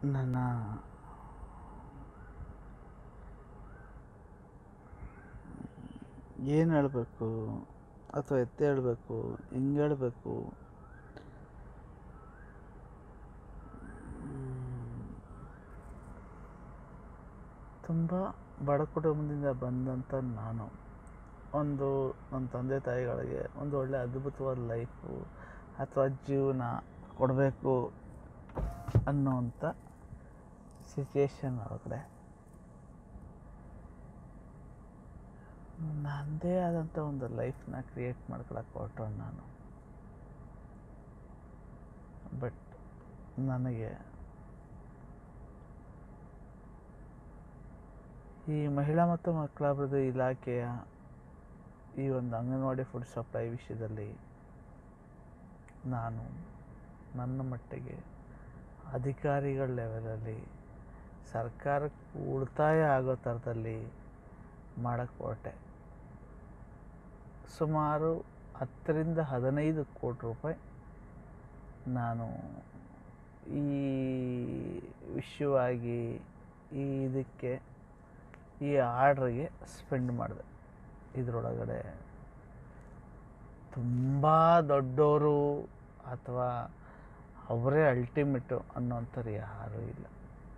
ನನ್ನ ಏನು ಹೇಳಬೇಕು ಅಥವಾ ಎತ್ತಿ ಹೇಳಬೇಕು ಹೆಂಗೆ ಹೇಳಬೇಕು ತುಂಬ ಬಡ ಕುಟುಂಬದಿಂದ ಬಂದಂಥ ನಾನು ಒಂದು ನನ್ನ ತಂದೆ ತಾಯಿಗಳಿಗೆ ಒಂದು ಒಳ್ಳೆಯ ಅದ್ಭುತವಾದ ಲೈಫು ಅಥವಾ ಜೀವನ ಕೊಡಬೇಕು ಅನ್ನೋವಂಥ ಸಿಚುಯೇಷನ್ ಒಳಗಡೆ ನನ್ನದೇ ಆದಂಥ ಒಂದು ಲೈಫ್ನ ಕ್ರಿಯೇಟ್ ಮಾಡ್ಕೊಳಕ್ಕೆ ಹೊರಟು ನಾನು ಬಟ್ ನನಗೆ ಈ ಮಹಿಳಾ ಮತ್ತು ಮಕ್ಕಳ ಅಭಿವೃದ್ಧಿ ಇಲಾಖೆಯ ಈ ಒಂದು ಅಂಗನವಾಡಿ ಫುಡ್ ಸಪ್ಲೈ ವಿಷಯದಲ್ಲಿ ನಾನು ನನ್ನ ಮಟ್ಟಿಗೆ ಅಧಿಕಾರಿಗಳ ಲೆವೆಲಲ್ಲಿ ಸರ್ಕಾರಕ್ಕೆ ಉಳಿತಾಯ ಆಗೋ ಥರದಲ್ಲಿ ಮಾಡೋಕ್ಕೆ ಹೊರಟೆ ಸುಮಾರು ಹತ್ತರಿಂದ ಹದಿನೈದು ಕೋಟಿ ರೂಪಾಯಿ ನಾನು ಈ ವಿಷಯವಾಗಿ ಈ ಇದಕ್ಕೆ ಈ ಆರ್ಡ್ರಿಗೆ ಸ್ಪೆಂಡ್ ಮಾಡಿದೆ ಇದರೊಳಗಡೆ ತುಂಬ ದೊಡ್ಡವರು ಅಥವಾ ಅವರೇ ಅಲ್ಟಿಮೇಟು ಅನ್ನೋಂಥವ್ರು ಯಾರೂ ಇಲ್ಲ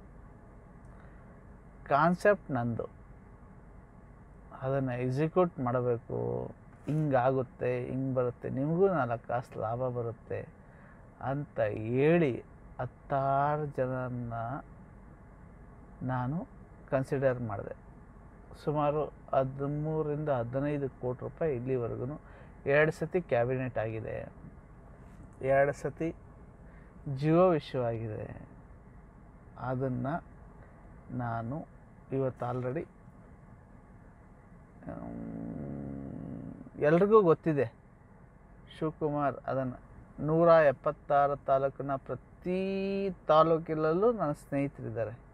ಕಾನ್ಸೆಪ್ಟ್ ನಂದು ಅದನ್ನು ಎಕ್ಸಿಕ್ಯೂಟ್ ಮಾಡಬೇಕು ಹಿಂಗಾಗುತ್ತೆ ಹಿಂಗೆ ಬರುತ್ತೆ ನಿಮಗೂ ನಾಲ್ಕು ಕಾಸು ಲಾಭ ಬರುತ್ತೆ ಅಂತ ಹೇಳಿ ಹತ್ತಾರು ಜನರನ್ನ ನಾನು ಕನ್ಸಿಡರ್ ಮಾಡಿದೆ ಸುಮಾರು ಹದಿಮೂರಿಂದ ಹದಿನೈದು ಕೋಟಿ ರೂಪಾಯಿ ಇಲ್ಲಿವರೆಗೂ ಎರಡು ಸತಿ ಕ್ಯಾಬಿನೆಟ್ ಆಗಿದೆ ಎರಡು ಸತಿ ಜಿಯೋ ವಿಷಯವಾಗಿದೆ ಅದನ್ನು ನಾನು ಇವತ್ತು ಆಲ್ರೆಡಿ ಎಲ್ರಿಗೂ ಗೊತ್ತಿದೆ ಶಿವಕುಮಾರ್ ಅದನ್ನು ನೂರ ಎಪ್ಪತ್ತಾರು ತಾಲೂಕಿನ ಪ್ರತಿ ತಾಲೂಕಿನಲ್ಲೂ ನನ್ನ ಸ್ನೇಹಿತರಿದ್ದಾರೆ